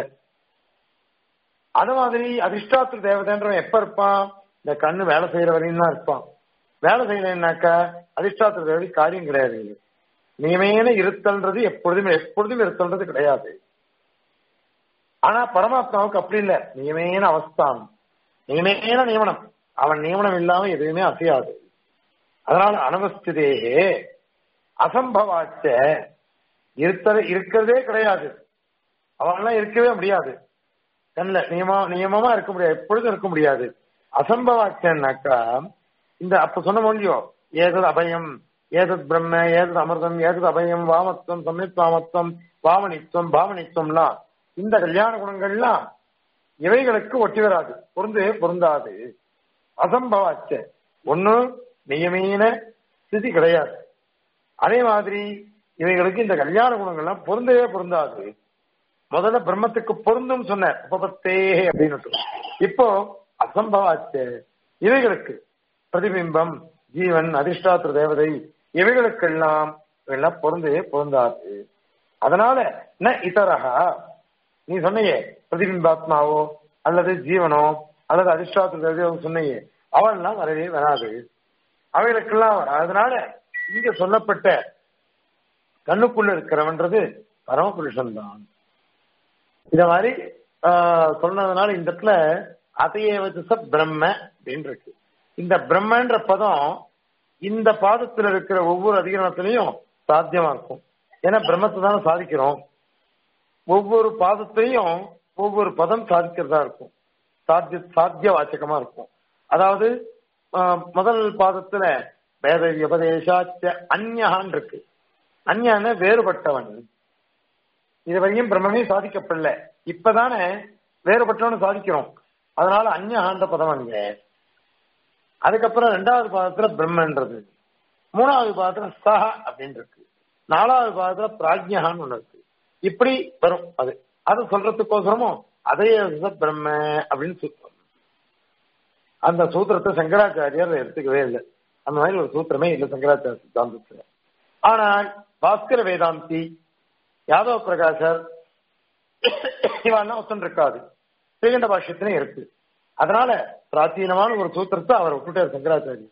அது மாதிரி அதிர்ஷ்டாத்திர தேவதைன்றவன் எப்ப இருப்பான் இந்த கண்ணு வேலை செய்யற வரையும் தான் இருப்பான் வேலை செய்யலைன்னாக்கா அதிர்ஷ்டாத்திர தேவதை காரியம் கிடையாது நியமேன இருத்தல்ன்றது எப்பொழுதும் எப்பொழுதும் இருத்தல்ன்றது கிடையாது ஆனா பரமாத்மாவுக்கு அப்படி இல்ல நியமேன அவஸ்தானம் நியமேன நியமனம் அவன் நியமனம் இல்லாம எதுவுமே அசையாது அதனால அனவஸ்திதேகே அசம்பவாச்ச இருத்த இருக்கிறதே கிடையாது அவன்லாம் இருக்கவே முடியாது கண்ணில் நியமா நியமமா இருக்க முடியாது எப்பொழுதும் இருக்க முடியாது அசம்பவாச்சன்னாக்கா இந்த அப்ப சொன்ன மொழியோ ஏதது அபயம் ஏதத் பிரம்ம ஏதத் அமிர்தம் ஏதத் அபயம் வாமத்துவம் சம்மித் வாமத்துவம் வாமனித்துவம் பாவனித்துவம்லாம் இந்த கல்யாண குணங்கள்லாம் இவைகளுக்கு ஒட்டி வராது பொருந்தவே பொருந்தாது அசம்பவாச்ச ஒண்ணு நியமீன ஸ்திதி கிடையாது அதே மாதிரி இவைகளுக்கு இந்த கல்யாண குணங்கள்லாம் பொருந்தவே பொருந்தாது முதல்ல பிரம்மத்துக்கு பொருந்தும் சொன்ன உபபத்தே அப்படின்னு இப்போ அசம்பவாச்ச இவைகளுக்கு பிரதிபிம்பம் ஜீவன் அதிர்ஷ்டாத்திர தேவதை இவைகளுக்கெல்லாம் இவையெல்லாம் பொருந்தவே பொருந்தாது அதனால ந இதரகா நீ சொன்னையே பிரதிபிம்பாத்மாவோ அல்லது ஜீவனோ அல்லது அதிர்ஷ்டாத்திர தேவதையோ சொன்னையே அவெல்லாம் வரவே வராது அவைகளுக்கெல்லாம் அதனால இங்க சொல்லப்பட்ட கண்ணுக்குள்ள இருக்கிறவன்றது பரமபுருஷன் தான் இத மாதிரி சொன்னதுனால இந்த இடத்துல அதையே வச்சு பிரம்ம அப்படின்னு இருக்கு இந்த பிரம்மன்ற பதம் இந்த பாதத்துல இருக்கிற ஒவ்வொரு அதிகரணத்திலையும் சாத்தியமா இருக்கும் ஏன்னா பிரம்மத்தை தானே சாதிக்கிறோம் ஒவ்வொரு பாதத்தையும் ஒவ்வொரு பதம் சாதிக்கிறதா இருக்கும் சாத்திய சாத்திய வாச்சகமா இருக்கும் அதாவது முதல் பாதத்துல வேத விபதேசாச்ச அந்யகான் இருக்கு அந்யான வேறுபட்டவன் இது வரையும் பிரம்மமே சாதிக்கப்படல இப்பதானே வேறுபட்டவன் சாதிக்கிறோம் அதனால அந்யகான்ற பதம் அங்க அதுக்கப்புறம் ரெண்டாவது பாதத்துல பிரம்மன்றது மூணாவது பாதத்துல சஹ அப்படின்னு இருக்கு நாலாவது பாதத்துல பிராஜ்யகான்னு ஒண்ணு இருக்கு இப்படி வரும் அது அது சொல்றதுக்கோசரமும் அதே பிரம்ம அப்படின்னு சொல்றோம் அந்த சூத்திரத்தை சங்கராச்சாரியார் எடுத்துக்கவே இல்லை அந்த மாதிரி ஒரு சூத்திரமே இல்லை சங்கராச்சாரிய சித்தாந்தத்துல ஆனால் பாஸ்கர வேதாந்தி யாதவ பிரகாசர் இவெல்லாம் ஒத்தன் இருக்காது ஸ்ரீகண்ட பாஷ்யத்திலே இருக்கு அதனால பிராச்சீனமான ஒரு சூத்திரத்தை அவர் விட்டுட்டார் சங்கராச்சாரியர்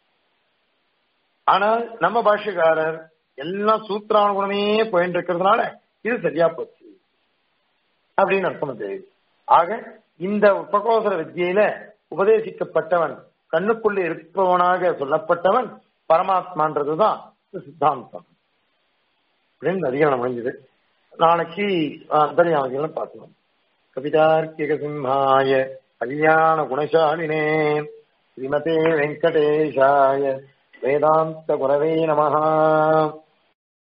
ஆனால் நம்ம பாஷ்யக்காரர் எல்லாம் சூத்திரானுகுணமே போயிட்டு இருக்கிறதுனால இது சரியா போச்சு அப்படின்னு அர்த்தம் தெரியுது ஆக இந்த உபகோசர வித்தியில உபதேசிக்கப்பட்டவன் கண்ணுக்குள்ள இருப்பவனாக சொல்லப்பட்டவன் பரமாத்மான்றதுதான் சித்தாந்தம் அப்படின்னு அதிகம் முடிஞ்சது நாளைக்கு அந்தரியாமதிகளும் பார்க்கலாம் கவிதார்க்கிக சிம்ஹாய கல்யாண குணசாலினே ஸ்ரீமதே வெங்கடேஷாய வேதாந்த குரவே நமஹா